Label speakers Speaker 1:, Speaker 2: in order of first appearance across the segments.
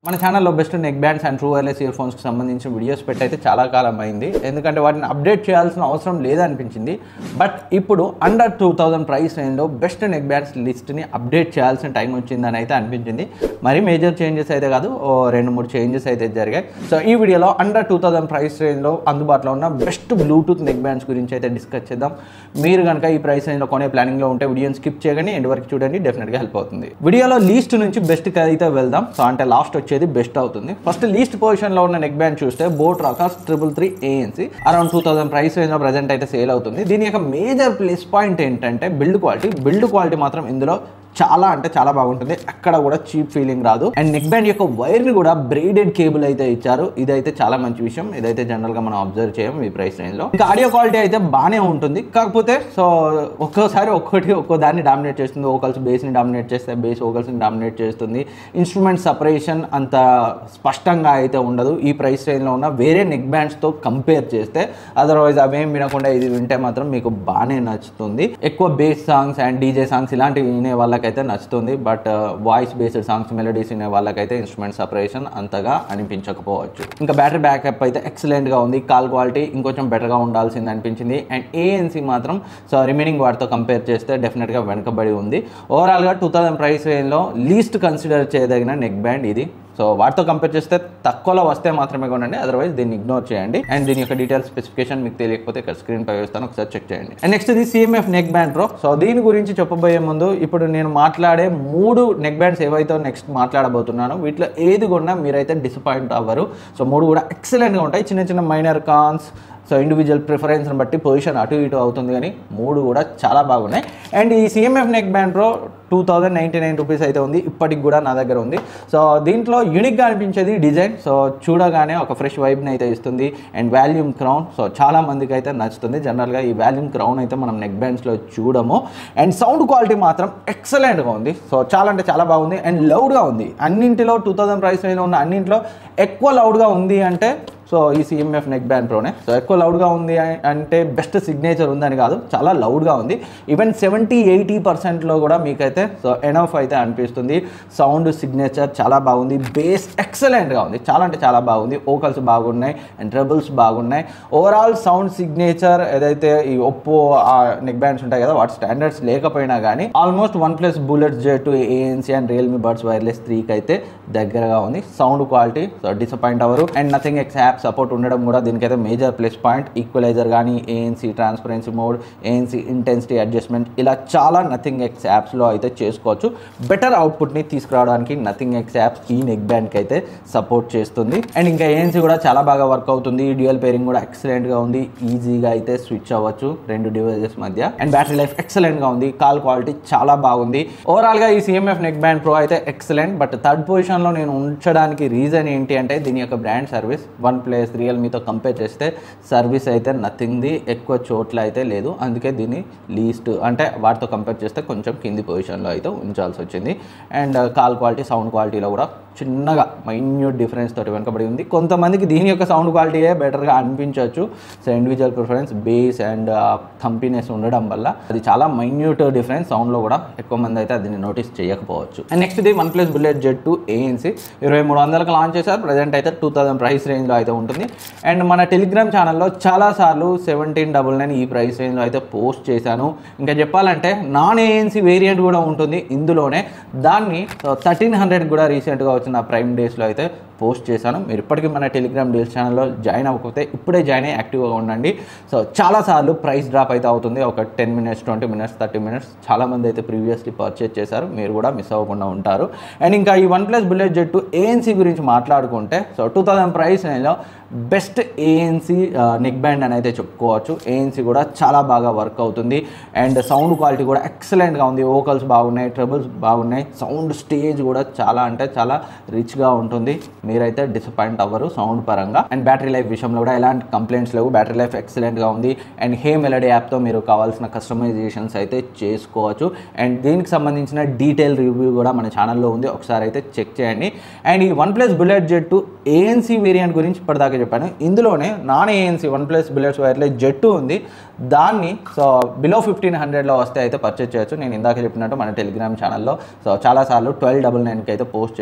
Speaker 1: మన ఛానల్లో best neck bands and true wireless ear ఫోన్స్కి సంబంధించిన వీడియోస్ పెట్టి అయితే చాలా కాలం అయింది ఎందుకంటే వాటిని అప్డేట్ చేయాల్సిన అవసరం లేదనిపించింది బట్ ఇప్పుడు అండర్ టూ థౌజండ్ ప్రైస్ రేంజ్లో బెస్ట్ నెక్ బ్యాండ్స్ లిస్ట్ని అప్డేట్ చేయాల్సిన టైం వచ్చిందని అయితే అనిపించింది మరి మేజర్ చేంజెస్ అయితే కాదు ఓ రెండు మూడు చేంజెస్ అయితే జరిగాయి సో ఈ వీడియోలో అండర్ టూ థౌజండ్ ప్రైస్ రేంజ్లో అందుబాటులో ఉన్న బెస్ట్ బ్లూటూత్ నెక్ బ్యాండ్స్ గురించి అయితే డిస్కస్ చేద్దాం మీరు కనుక ఈ ప్రైస్ రేంజ్లో కొనే ప్లానింగ్లో ఉంటే వీడియోని స్కిప్ చేయగానే ఎండ్ వరకు చూడండి డెఫినెట్గా హెల్ప్ అవుతుంది వీడియోలో లీస్ట్ నుంచి బెస్ట్కి అయితే వెళ్దాం సో అంటే లాస్ట్ వచ్చేది బెస్ట్ అవుతుంది ఫస్ట్ లీస్ట్ పొజిషన్లో ఉన్న నెక్ బ్యాండ్ చూస్తే Boat Rockerz triple three ANC around two thousand price రేంజ్లో ప్రజెంట్ అయితే సేల్ అవుతుంది దీని యొక్క మేజర్ ప్లస్ పాయింట్ ఏంటంటే బిల్డ్ క్వాలిటీ బిల్డ్ క్వాలిటీ మాత్రం ఇందులో చాలా అంటే చాలా బాగుంటుంది ఎక్కడ కూడా చీప్ ఫీలింగ్ రాదు అండ్ నెక్ బ్యాండ్ యొక్క వైర్ ని కూడా బ్రేడెడ్ కేబుల్ అయితే ఇచ్చారు ఇదైతే చాలా మంచి విషయం ఇదైతే జనరల్ గా మనం అబ్జర్వ్ చేయం ఈ ప్రైస్ రేంజ్ లో ఇంకా ఆడియో క్వాలిటీ అయితే బాగానే ఉంటుంది కాకపోతే సో ఒక్కోసారి ఒక్కొక్కటి ఒక్కో దాన్ని డామినేట్ చేస్తుంది ఓకల్స్ బేస్ ని డామినేట్ చేస్తే బేస్ ఓకల్స్ ని డామినేట్ చేస్తుంది ఇన్స్ట్రుమెంట్ సపరేషన్ అంత స్పష్టంగా అయితే ఉండదు ఈ ప్రైస్ రేంజ్ లో ఉన్న వేరే నెక్ బ్యాండ్స్ తో కంపేర్ చేస్తే అదర్వైజ్ అవేం వినకుండా ఇది వింటే మాత్రం మీకు బాగానే నచ్చుతుంది ఎక్కువ bass songs and DJ songs ఇలాంటివి వినే వాళ్ళకైతే నచ్చుతుంది but voice based songs melodies వినే వాళ్ళకైతే ఇన్స్ట్రుమెంట్ సపరేషన్ అంతగా అనిపించకపోవచ్చు ఇంకా బ్యాటరీ బ్యాకప్ అయితే ఎక్సలెంట్ గా ఉంది కాల్ క్వాలిటీ ఇంకొంచెం బెటర్ గా ఉండాల్సింది అనిపించింది అండ్ ఏఎన్సీ మాత్రం సో రిమైనింగ్ వాటితో కంపేర్ చేస్తే డెఫినెట్ గా వెనకబడి ఉంది ఓవరాల్ గా టూ థౌసండ్ ప్రైస్ రేంజ్ లో లీస్ట్ కన్సిడర్ చేయదగిన నెక్ బ్యాండ్ ఇది సో వాటితో కంపేర్ చేస్తే తక్కువలో వస్తే మాత్రమే కొనండి అదర్వైజ్ దీన్ని ఇగ్నోర్ చేయండి అండ్ దీని యొక్క డీటెయిల్ స్పెసిఫికేషన్ మీకు తెలియకపోతే ఇక్కడ స్క్రీన్ పై వేస్తాను ఒకసారి చెక్ చేయండి అండ్ నెక్స్ట్ ఇది CMF neck band pro so దీని గురించి చెప్పబోయే ముందు ఇప్పుడు నేను మాట్లాడే మూడు నెక్ బ్యాండ్స్ ఏవైతే నెక్స్ట్ మాట్లాడబోతున్నానో వీటిలో ఏది కొన్నా మీరైతే డిసప్పాయింట్ అవ్వరు సో మూడు కూడా ఎక్సలెంట్గా ఉంటాయి చిన్న చిన్న మైనర్ కాన్స్ సో ఇండివిజువల్ ప్రిఫరెన్స్ని బట్టి పొజిషన్ అటు ఇటు అవుతుంది కానీ మూడు కూడా చాలా బాగున్నాయి అండ్ ఈ CMF neck band pro two thousand ninety nine rupees అయితే ఉంది ఇప్పటికి కూడా నా దగ్గర ఉంది సో దీంట్లో యూనిక్గా అనిపించేది డిజైన్ సో చూడగానే ఒక ఫ్రెష్ వైబ్ని అయితే ఇస్తుంది అండ్ వాల్యూమ్ క్రౌన్ సో చాలా మందికి అయితే నచ్చుతుంది జనరల్గా ఈ వాల్యూమ్ క్రౌన్ అయితే మనం నెక్ బ్యాండ్స్లో చూడము అండ్ సౌండ్ క్వాలిటీ మాత్రం ఎక్సలెంట్గా ఉంది సో చాలా అంటే చాలా బాగుంది అండ్ లౌడ్గా ఉంది అన్నింటిలో టూ థౌజండ్ ప్రైస్ రేంజ్లో ఉన్న అన్నింటిలో ఎక్కువ లౌడ్గా ఉంది అంటే సో ఈ సిఎంఎఫ్ నెక్ బ్యాండ్ ప్రోనే సో ఎక్కువ లౌడ్గా ఉంది అ- అంటే బెస్ట్ సిగ్నేచర్ ఉందని కాదు చాలా లౌడ్గా ఉంది ఈవెన్ సెవెంటీ ఎయిటీ పర్సెంట్లో కూడా మీకైతే సో ఎనఫ్ అయితే అనిపిస్తుంది సౌండ్ సిగ్నేచర్ చాలా బాగుంది బేస్ ఎక్సలెంట్గా ఉంది చాలా అంటే చాలా బాగుంది ఓకల్స్ బాగున్నాయి అండ్ ట్రబుల్స్ బాగున్నాయి ఓవరాల్ సౌండ్ సిగ్నేచర్ ఏదైతే ఈ ఒప్పో నెక్ బ్యాండ్స్ ఉంటాయి కదా వాటి స్టాండర్డ్స్ లేకపోయినా కానీ almost One Plus Bullet Z two ANC and Realme Buds Wireless త్రీకి అయితే దగ్గరగా ఉంది సౌండ్ క్వాలిటీ సో డిసప్పాయింట్ అవ్వరు and Nothing X app support ఉండడం కూడా దీనికైతే మేజర్ ప్లస్ పాయింట్ ఈక్వలైజర్ కానీ ANC transparency mode ANC intensity adjustment ఇలా చాలా నథింగ్ ఎక్స్ యాప్స్లో అయితే చేసుకోవచ్చు బెటర్ అవుట్పుట్ని తీసుకురావడానికి నథింగ్ ఎక్స్ యాప్స్ ఈ నెక్ బ్యాండ్కి అయితే సపోర్ట్ చేస్తుంది అండ్ ఇంకా ఏఎన్సీ కూడా చాలా బాగా వర్క్ అవుతుంది డ్యూయల్ పేరింగ్ కూడా ఎక్సలెంట్గా ఉంది ఈజీగా అయితే స్విచ్ అవ్వచ్చు రెండు డివైజెస్ మధ్య అండ్ బ్యాటరీ లైఫ్ ఎక్సలెంట్గా ఉంది కాల్ క్వాలిటీ చాలా బాగుంది ఓవరాల్గా ఈ సిఎంఎఫ్ నెక్ బ్యాండ్ ప్రో అయితే ఎక్సలెంట్ బట్ థర్డ్ పొజిషన్లో నేను ఉంచడానికి రీజన్ ఏంటి అంటే దీని యొక్క బ్రాండ్ సర్వీస్ వన్ ప్లస్ రియల్మీతో కంపేర్ చేస్తే సర్వీస్ అయితే నథింగ్ది ఎక్కువ చోట్ల అయితే లేదు అందుకే దీన్ని లీస్ట్ అంటే వాటితో కంపేర్ చేస్తే కొంచెం కింది పొజిషన్లో అయితే ఉంచాల్సి వచ్చింది అండ్ కాల్ క్వాలిటీ సౌండ్ క్వాలిటీలో కూడా చిన్నగా మైన్యూట్ డిఫరెన్స్ తోటి వెనకబడి ఉంది కొంతమందికి దీని యొక్క సౌండ్ క్వాలిటీయే బెటర్గా అనిపించవచ్చు so individual preference bass and thumpiness ఉండడం వల్ల అది చాలా మైన్యూట్ డిఫరెన్స్ సౌండ్లో కూడా ఎక్కువ మంది అయితే అది నోటీస్ చేయకపోవచ్చు అండ్ నెక్స్ట్ ఇది One Plus Bullet Z two ANC ఇరవై మూడు వందలకు లాంచ్ చేశారు ప్రజెంట్ అయితే టూ థౌసండ్ ప్రైస్ రేంజ్లో అయితే ఉంటుంది అండ్ మన టెలిగ్రామ్ ఛానల్లో చాలాసార్లు సెవెంటీన్ డబుల్ నైన్ ఈ ప్రైస్ రేంజ్లో అయితే పోస్ట్ చేశాను ఇంకా చెప్పాలంటే నాన్ ఏఎన్సీ వేరియంట్ కూడా ఉంటుంది ఇందులోనే దాన్ని థర్టీన్ హండ్రెడ్ కూడా రీసెంట్గా వచ్చిన ప్రైమ్ డేస్లో అయితే పోస్ట్ చేశాను మీరు ఇప్పటికీ మన టెలిగ్రామ్ డీల్స్ ఛానల్లో జాయిన్ అవ్వకపోతే ఇప్పుడే జాయిన్ అయ్యి యాక్టివ్గా ఉండండి సో చాలాసార్లు ప్రైస్ డ్రాప్ అయితే అవుతుంది ఒక ten minutes twenty minutes thirty minutes చాలామంది అయితే ప్రీవియస్లీ పర్చేజ్ చేశారు మీరు కూడా మిస్ అవ్వకుండా ఉంటారు అండ్ ఇంకా ఈ One Plus Bullet Z two ANC గురించి మాట్లాడుకుంటే సో టూ థౌసండ్ ప్రైస్ నేను బెస్ట్ ఏఎన్సీ నెక్ బ్యాండ్ అని అయితే చెప్పుకోవచ్చు ఏఎన్సీ కూడా చాలా బాగా వర్క్ అవుతుంది అండ్ సౌండ్ క్వాలిటీ కూడా ఎక్సలెంట్గా ఉంది ఓకల్స్ బాగున్నాయి ట్రబుల్స్ బాగున్నాయి సౌండ్ స్టేజ్ కూడా చాలా అంటే చాలా రిచ్గా ఉంటుంది మీరైతే డిసప్పాయింట్ అవ్వరు సౌండ్ పరంగా అండ్ బ్యాటరీ లైఫ్ విషయంలో కూడా ఎలాంటి కంప్లైంట్స్ లేవు బ్యాటరీ లైఫ్ ఎక్సలెంట్గా ఉంది అండ్ హే మెలడీ యాప్తో మీరు కావాల్సిన కస్టమైజేషన్స్ అయితే చేసుకోవచ్చు అండ్ దీనికి సంబంధించిన డీటెయిల్ రివ్యూ కూడా మన ఛానల్లో ఉంది ఒకసారి అయితే చెక్ చేయండి అండ్ ఈ One Plus Bullet Z two ANC variant గురించి ఇప్పటిదాకా చెప్పాను ఇందులోనే non ANC One Plus Bullets Wireless Z ఉంది దాన్ని సో బిలో ఫిఫ్టీన్ హండ్రెడ్లో వస్తే అయితే పర్చేస్ చేయొచ్చు నేను ఇందాక చెప్పినట్టు మన టెలిగ్రామ్ ఛానల్లో సో చాలాసార్లు ట్వెల్వ్ డబల్ నైన్కి అయితే పోస్ట్ చేశాను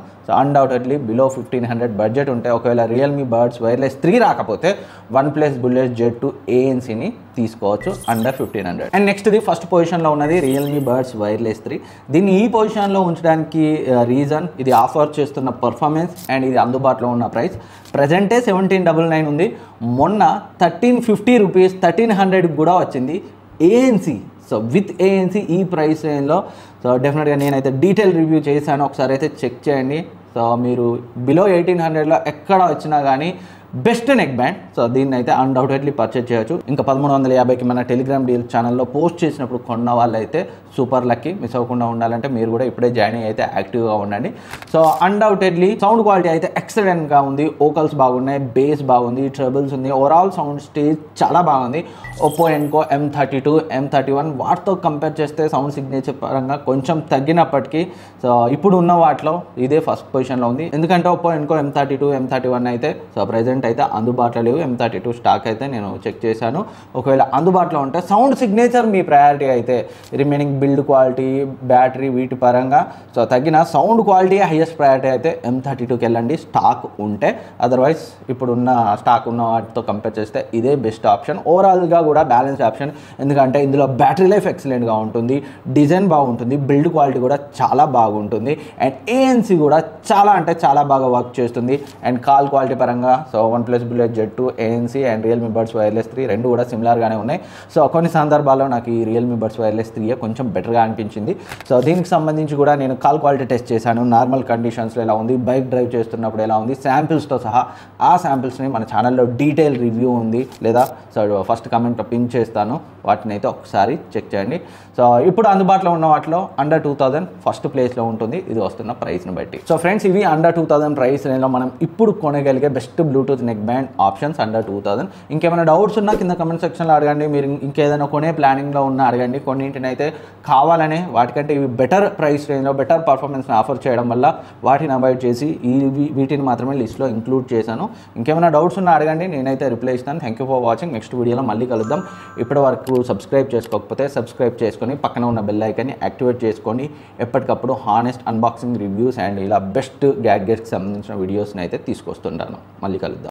Speaker 1: so undoubtedly below fifteen hundred budget ఉంటే ఒకవేళ రియల్మీ బర్డ్స్ వైర్లెస్ త్రీ రాకపోతే One Plus Bullet Z two ఏఎన్సీని తీసుకోవచ్చు under fifteen hundred and next the first పొజిషన్లో ఉన్నది రియల్మీ బర్డ్స్ వైర్లెస్ త్రీ దీన్ని ఈ పొజిషన్లో ఉంచడానికి రీజన్ ఇది ఆఫర్ చేస్తున్న పర్ఫార్మెన్స్ అండ్ ఇది అందుబాటులో ఉన్న ప్రైస్ ప్రజెంటే సెవెంటీన్ డబుల్ నైన్ ఉంది మొన్న thirteen fifty rupees thirteen hundred కూడా వచ్చింది ఏఎన్సీ సో విత్ ఏఎన్సీ ఈ ప్రైస్ రేంజ్లో సో డెఫినెట్గా నేనైతే డీటెయిల్ రివ్యూ చేశాను ఒకసారి అయితే చెక్ చేయండి సో మీరు బిలో ఎయిటీన్ హండ్రెడ్లో ఎక్కడ వచ్చినా కానీ బెస్ట్ నెక్ బ్యాండ్ సో దీన్ని అయితే అన్డౌటెడ్లీ పర్చేజ్ చేయొచ్చు ఇంకా పదమూడు వందల యాభైకి మన టెలిగ్రామ్ డీల్ ఛానల్లో పోస్ట్ చేసినప్పుడు కొన్న వాళ్ళు అయితే సూపర్ లక్కీ మిస్ అవ్వకుండా ఉండాలంటే మీరు కూడా ఇప్పుడే జాయిన్ అయ్యి అయితే యాక్టివ్గా ఉండండి సో అన్డౌటెడ్లీ సౌండ్ క్వాలిటీ అయితే ఎక్సలెంట్గా ఉంది ఓకల్స్ బాగున్నాయి బేస్ బాగుంది ట్రబుల్స్ ఉంది ఓవరాల్ సౌండ్ స్టేజ్ చాలా బాగుంది Oppo Enco M thirty two M thirty one వాటితో కంపేర్ చేస్తే సౌండ్ సిగ్నేచర్ పరంగా కొంచెం తగ్గినప్పటికీ సో ఇప్పుడు ఉన్న వాటిలో ఇదే ఫస్ట్ పొజిషన్లో ఉంది ఎందుకంటే Oppo Enco M thirty two M thirty one అయితే సో ప్రజెంట్ అయితే అందుబాటులో లేవు ఎం థర్టీ టూ స్టాక్ అయితే నేను చెక్ చేశాను ఒకవేళ అందుబాటులో ఉంటే సౌండ్ సిగ్నేచర్ మీ ప్రయారిటీ అయితే రిమైనింగ్ బిల్డ్ క్వాలిటీ బ్యాటరీ వీటి పరంగా సో తగ్గిన సౌండ్ క్వాలిటీ హైయెస్ట్ ప్రయారిటీ అయితే ఎం థర్టీ టూకి వెళ్ళండి స్టాక్ ఉంటే అదర్వైజ్ ఇప్పుడు ఉన్న స్టాక్ ఉన్న వాటితో కంపేర్ చేస్తే ఇదే బెస్ట్ ఆప్షన్ ఓవరాల్గా కూడా బ్యాలెన్స్ ఆప్షన్ ఎందుకంటే ఇందులో బ్యాటరీ లైఫ్ ఎక్సలెంట్గా ఉంటుంది డిజైన్ బాగుంటుంది బిల్డ్ క్వాలిటీ కూడా చాలా బాగుంటుంది అండ్ ఏఎన్సీ కూడా చాలా అంటే చాలా బాగా వర్క్ చేస్తుంది అండ్ కాల్ క్వాలిటీ పరంగా so One Plus Bullet Z two ANC and Realme Buds Wireless three రెండు కూడా సిమిలర్గానే ఉన్నాయి సో కొన్ని సందర్భాల్లో నాకు ఈ రియల్మీ బడ్స్ వైర్లెస్ త్రీ కొంచెం బెటర్గా అనిపించింది సో దీనికి సంబంధించి కూడా నేను కాల్ క్వాలిటీ టెస్ట్ చేశాను నార్మల్ కండిషన్స్లో ఎలా ఉంది బైక్ డ్రైవ్ చేస్తున్నప్పుడు ఎలా ఉంది శాంపిల్స్తో సహా ఆ శాంపిల్స్ని మన ఛానల్లో డీటెయిల్ రివ్యూ ఉంది లేదా సో ఫస్ట్ కమెంట్ పిన్ చేస్తాను వాటిని అయితే ఒకసారి చెక్ చేయండి సో ఇప్పుడు అందుబాటులో ఉన్న వాటిలో అండర్ టూ థౌజండ్ ఫస్ట్ ప్లేస్లో ఉంటుంది ఇది వస్తున్న ప్రైస్ని బట్టి సో ఫ్రెండ్స్ ఇవి అండర్ టూ థౌసండ్ ప్రైస్ రేంజ్లో మనం ఇప్పుడు కొనగలిగే best Bluetooth neck band options under two thousand ఇంకేమైనా డౌట్స్ ఉన్నా కింద కమెంట్ సెక్షన్లో అడగండి మీరు ఇంకేదైనా కొనే ప్లానింగ్లో ఉన్నా అడగండి కొన్నింటిని అయితే కావాలనే వాటికంటే ఇవి బెటర్ ప్రైస్ రేంజ్లో బెటర్ పర్ఫార్మెన్స్ని ఆఫర్ చేయడం వల్ల వాటిని అవాయిడ్ చేసి ఈ వీ- వీటిని మాత్రమే లిస్ట్లో ఇంక్లూడ్ చేశాను ఇంకేమైనా డౌట్స్ ఉన్నా అడగండి నేనైతే రిప్లై ఇస్తాను thank you for watching next వీడియోలో మళ్ళీ కలుద్దాం ఇప్పటి వరకు సబ్స్క్రైబ్ చేసుకోకపోతే సబ్స్క్రైబ్ చేసుకొని పక్కన ఉన్న బెల్ ఐకాన్ని యాక్టివేట్ చేసుకోండి ఎప్పటికప్పుడు హానెస్ట్ అన్బాక్సింగ్ రివ్యూస్ అండ్ ఇలా బెస్ట్ గ్యాడ్గెట్స్కి సంబంధించిన వీడియోస్ని అయితే తీసుకొస్తుంటాను మళ్ళీ కలుద్దాం